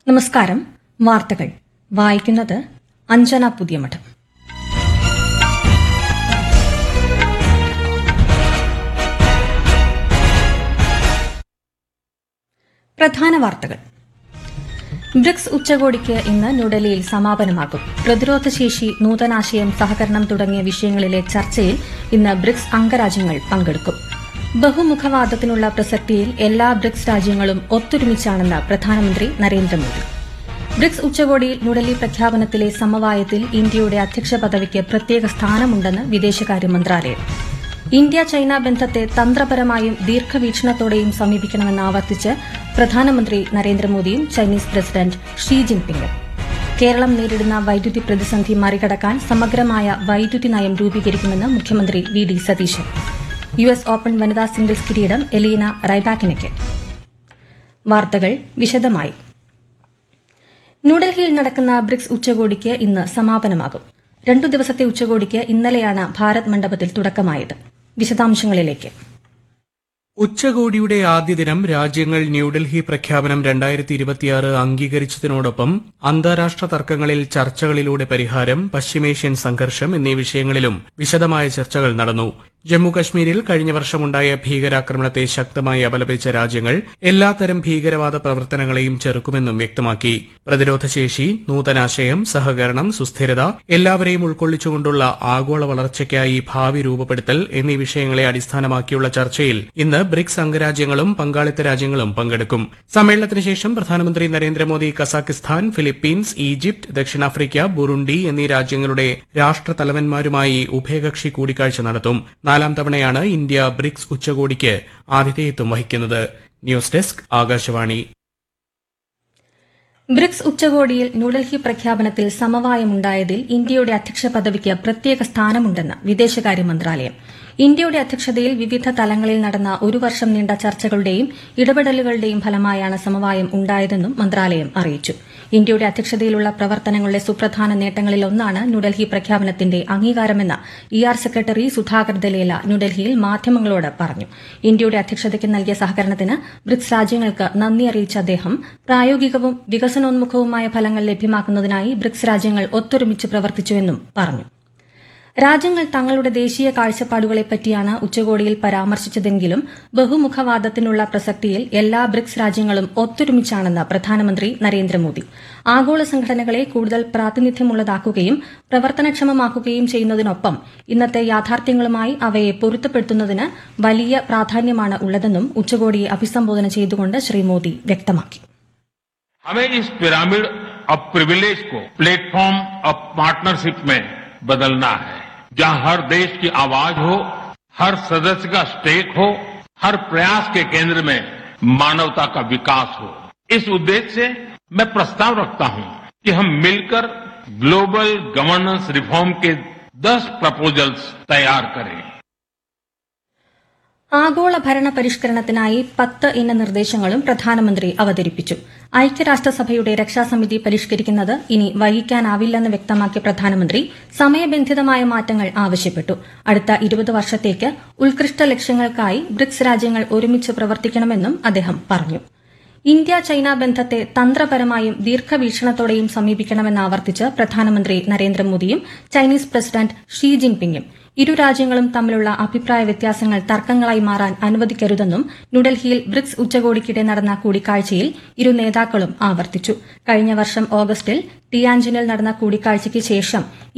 നമസ്കാരം വാർത്തകൾ വായിക്കുന്നത് അഞ്ജന പുതിയമഠം പ്രധാന വാർത്തകൾ ബ്രിക്സ് ഉച്ചകോടിക്ക് ഇന്ന് ന്യൂഡൽഹിയിൽ സമാപനമാകും പ്രതിരോധശേഷി നൂതനാശയം സഹകരണം തുടങ്ങിയ വിഷയങ്ങളിലെ ചർച്ചയിൽ ഇന്ന് ബ്രിക്സ് അംഗരാജ്യങ്ങൾ പങ്കെടുക്കും ബഹുമുഖവാദത്തിനുള്ള പ്രസക്തിയിൽ എല്ലാ ബ്രിക്സ് രാജ്യങ്ങളും ഒത്തൊരുമിച്ചാണെന്ന് പ്രധാനമന്ത്രി നരേന്ദ്രമോദി ബ്രിക്സ് ഉച്ചകോടിയിൽ ന്യൂഡൽഹി പ്രഖ്യാപനത്തിലെ സമവായത്തിൽ ഇന്ത്യയുടെ അധ്യക്ഷ പദവിക്ക് പ്രത്യേക സ്ഥാനമുണ്ടെന്ന് വിദേശകാര്യ മന്ത്രാലയം ഇന്ത്യ ചൈന ബന്ധത്തെ തന്ത്രപരമായും ദീർഘവീക്ഷണത്തോടെയും സമീപിക്കണമെന്ന് ആവർത്തിച്ച് പ്രധാനമന്ത്രി നരേന്ദ്രമോദിയും ചൈനീസ് പ്രസിഡന്റ് ഷീ ജിൻപിങ്ങും കേരളം നേരിടുന്ന വൈദ്യുതി പ്രതിസന്ധി മറികടക്കാൻ സമഗ്രമായ വൈദ്യുതി നയം രൂപീകരിക്കുമെന്ന് മുഖ്യമന്ത്രി V D Satheesan U S open വനിതാ സിംഗിൾസ് കിരീടം എലീന റൈബാക്കിനയ്ക്ക് വാർത്തകൾ വിശദമായി ന്യൂഡൽഹിയിൽ നടക്കുന്ന ബ്രിക്സ് ഉച്ചകോടിക്ക് ഇന്ന് സമാപനമാകും രണ്ടു ദിവസത്തെ ഉച്ചകോടിക്ക് ഇന്നലെയാണ് ഭാരത് മണ്ഡപത്തിൽ തുടക്കമായത് വിശദാംശങ്ങളിലേക്ക് ഉച്ചകോടിയുടെ ആദ്യ ദിനം രാജ്യങ്ങൾ ന്യൂഡൽഹി പ്രഖ്യാപനം രണ്ടായിരത്തി ഇരുപത്തിയാറ് അംഗീകരിച്ചതിനോടൊപ്പം അന്താരാഷ്ട്ര തർക്കങ്ങളിൽ ചർച്ചകളിലൂടെ പരിഹാരം പശ്ചിമേഷ്യൻ സംഘർഷം എന്നീ വിഷയങ്ങളിലും വിശദമായ ചർച്ചകൾ നടന്നു ജമ്മുകശ്മീരിൽ കഴിഞ്ഞ വർഷമുണ്ടായ ഭീകരാക്രമണത്തെ ശക്തമായി അപലപിച്ച രാജ്യങ്ങൾ എല്ലാത്തരം ഭീകരവാദ പ്രവർത്തനങ്ങളെയും ചെറുക്കുമെന്നും വ്യക്തമാക്കി പ്രതിരോധശേഷി നൂതനാശയം സഹകരണം സുസ്ഥിരത എല്ലാവരെയും ഉൾക്കൊള്ളിച്ചുകൊണ്ടുള്ള ആഗോള വളർച്ചയ്ക്കായി ഭാവി രൂപപ്പെടുത്തൽ എന്നീ വിഷയങ്ങളെ അടിസ്ഥാനമാക്കിയുള്ള ചർച്ചയിൽ ഇന്ന് ബ്രിക്സ് അംഗരാജ്യങ്ങളും പങ്കാളിത്ത രാജ്യങ്ങളും പങ്കെടുക്കും സമ്മേളനത്തിന് ശേഷം പ്രധാനമന്ത്രി നരേന്ദ്രമോദി കസാഖിസ്ഥാൻ ഫിലിപ്പീൻസ് ഈജിപ്ത് ദക്ഷിണാഫ്രിക്ക ബുറുണ്ടി എന്നീ രാജ്യങ്ങളുടെ രാഷ്ട്രതലവന്മാരുമായി ഉഭയകക്ഷി കൂടിക്കാഴ്ച നടത്തും നാലാം തവണയാണ് ഇന്ത്യ ബ്രിക്സ് ഉച്ചകോടിക്ക് ആതിഥേയത്വം വഹിക്കുന്നത് ന്യൂസ് ഡെസ്ക് ആകാശവാണി ബ്രിക്സ് ഉച്ചകോടിയിൽ ന്യൂഡൽഹി പ്രഖ്യാപനത്തിൽ സമവായമുണ്ടായതിൽ ഇന്ത്യയുടെ അധ്യക്ഷ പദവിക്ക് പ്രത്യേക സ്ഥാനമുണ്ടെന്ന് വിദേശകാര്യ മന്ത്രാലയം ഇന്ത്യയുടെ അധ്യക്ഷതയിൽ വിവിധ തലങ്ങളിൽ നടന്ന ഒരു വർഷം നീണ്ട ചർച്ചകളുടെയും ഇടപെടലുകളുടെയും ഫലമായാണ് സമവായം ഉണ്ടായതെന്നും മന്ത്രാലയം അറിയിച്ചു ഇന്ത്യയുടെ അധ്യക്ഷതയിലുള്ള പ്രവർത്തനങ്ങളുടെ സുപ്രധാന നേട്ടങ്ങളിലൊന്നാണ് ന്യൂഡൽഹി പ്രഖ്യാപനത്തിന്റെ അംഗീകാരമെന്ന് E R secretary Sudhakar Dalela ന്യൂഡൽഹിയിൽ മാധ്യമങ്ങളോട് പറഞ്ഞു ഇന്ത്യയുടെ അധ്യക്ഷതയ്ക്ക് നൽകിയ സഹകരണത്തിന് ബ്രിക്സ് രാജ്യങ്ങൾക്ക് നന്ദി അറിയിച്ച അദ്ദേഹം പ്രായോഗികവും വികസനോന്മുഖവുമായ ഫലങ്ങൾ ലഭ്യമാക്കുന്നതിനായി ബ്രിക്സ് രാജ്യങ്ങൾ ഒത്തൊരുമിച്ച് പ്രവർത്തിച്ചുവെന്നും പറഞ്ഞു രാജ്യങ്ങൾ തങ്ങളുടെ ദേശീയ കാഴ്ചപ്പാടുകളെപ്പറ്റിയാണ് ഉച്ചകോടിയിൽ പരാമർശിച്ചതെങ്കിലും ബഹുമുഖവാദത്തിനുള്ള പ്രസക്തിയിൽ എല്ലാ ബ്രിക്സ് രാജ്യങ്ങളും ഒത്തൊരുമിച്ചാണെന്ന് പ്രധാനമന്ത്രി നരേന്ദ്രമോദി ആഗോള സംഘടനകളെ കൂടുതൽ പ്രാതിനിധ്യമുള്ളതാക്കുകയും പ്രവർത്തനക്ഷമമാക്കുകയും ചെയ്യുന്നതിനൊപ്പം ഇന്നത്തെ യാഥാർത്ഥ്യങ്ങളുമായി അവയെ പൊരുത്തപ്പെടുത്തുന്നതിന് വലിയ പ്രാധാന്യമാണ് ഉള്ളതെന്നും ഉച്ചകോടിയെ അഭിസംബോധന ചെയ്തുകൊണ്ട് ശ്രീ മോദി വ്യക്തമാക്കി हमें इस पिरामिड ऑफ प्रिविलेज को प्लेटफॉर्म ऑफ पार्टनरशिप में बदलना है जहां हर देश की आवाज हो हर सदस्य का स्टेक हो हर प्रयास के केंद्र में मानवता का विकास हो इस उद्देश्य से मैं प्रस्ताव रखता हूं कि हम मिलकर ग्लोबल गवर्नेंस रिफॉर्म के 10 प्रपोजल्स तैयार करें ആഗോള ഭരണ പരിഷ്കരണത്തിനായി പത്ത് ഇന നിർദ്ദേശങ്ങളും പ്രധാനമന്ത്രി അവതരിപ്പിച്ചു ഐക്യരാഷ്ട്രസഭയുടെ രക്ഷാസമിതി പരിഷ്കരിക്കുന്നത് ഇനി വൈകിക്കാനാവില്ലെന്ന് വ്യക്തമാക്കിയ പ്രധാനമന്ത്രി സമയബന്ധിതമായ മാറ്റങ്ങൾ ആവശ്യപ്പെട്ടു അടുത്ത ഇരുപത് വർഷത്തേക്ക് ഉത്കൃഷ്ട ലക്ഷ്യങ്ങൾക്കായി ബ്രിക്സ് രാജ്യങ്ങൾ ഒരുമിച്ച് പ്രവർത്തിക്കണമെന്നും അദ്ദേഹം പറഞ്ഞു ഇന്ത്യ ചൈന ബന്ധത്തെ തന്ത്രപരമായും ദീർഘവീക്ഷണത്തോടെയും സമീപിക്കണമെന്ന് ആവർത്തിച്ച് പ്രധാനമന്ത്രി നരേന്ദ്രമോദിയും ചൈനീസ് പ്രസിഡന്റ് ഷീ ജിൻപിങ്ങും ഇരു രാജ്യങ്ങളും തമ്മിലുള്ള അഭിപ്രായ വ്യത്യാസങ്ങൾ തർക്കങ്ങളായി മാറാൻ അനുവദിക്കരുതെന്നും ന്യൂഡൽഹിയിൽ ബ്രിക്സ് ഉച്ചകോടിക്കിടെ നടന്ന കൂടിക്കാഴ്ചയിൽ ഇരു നേതാക്കളും ആവർത്തിച്ചു കഴിഞ്ഞ വർഷം ഓഗസ്റ്റിൽ ടിയാൻജിനിൽ നടന്ന കൂടിക്കാഴ്ചയ്ക്ക് ശേഷം